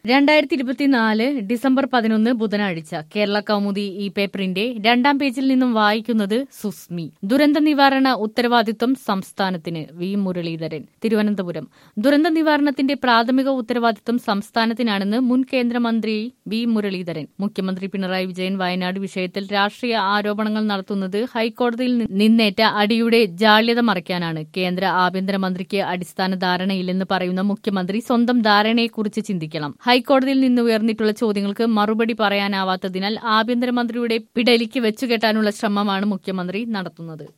രണ്ടായിരത്തി ഇരുപത്തിനാല് ഡിസംബർ പതിനൊന്ന് ബുധനാഴ്ച കേരള കൗമുദി ഈ പേപ്പറിന്റെ രണ്ടാം പേജിൽ നിന്നും വായിക്കുന്നത് സുസ്മി ദുരന്ത നിവാരണ ഉത്തരവാദിത്വം സംസ്ഥാനത്തിന് വി മുരളീധരൻ തിരുവനന്തപുരം ദുരന്ത നിവാരണത്തിന്റെ പ്രാഥമിക ഉത്തരവാദിത്വം സംസ്ഥാനത്തിനാണെന്ന് മുൻ കേന്ദ്രമന്ത്രി വി മുരളീധരൻ മുഖ്യമന്ത്രി പിണറായി വിജയൻ വയനാട് വിഷയത്തിൽ രാഷ്ട്രീയ ആരോപണങ്ങൾ നടത്തുന്നത് ഹൈക്കോടതിയിൽ നി- നിന്നേറ്റ അടിയുടെ ജാള്യത മറയ്ക്കാനാണ് കേന്ദ്ര ആഭ്യന്തരമന്ത്രിക്ക് അടിസ്ഥാന ധാരണയില്ലെന്ന് പറയുന്ന മുഖ്യമന്ത്രി സ്വന്തം ധാരണയെക്കുറിച്ച് ചിന്തിക്കണം ഹൈക്കോടതിയിൽ നിന്ന് ഉയർന്നിട്ടുള്ള ചോദ്യങ്ങൾക്ക് മറുപടി പറയാനാവാത്തതിനാൽ ആഭ്യന്തരമന്ത്രിയുടെ പിടലിക്ക് വെച്ചുകെട്ടാനുള്ള ശ്രമമാണ് മുഖ്യമന്ത്രി നടത്തുന്നത്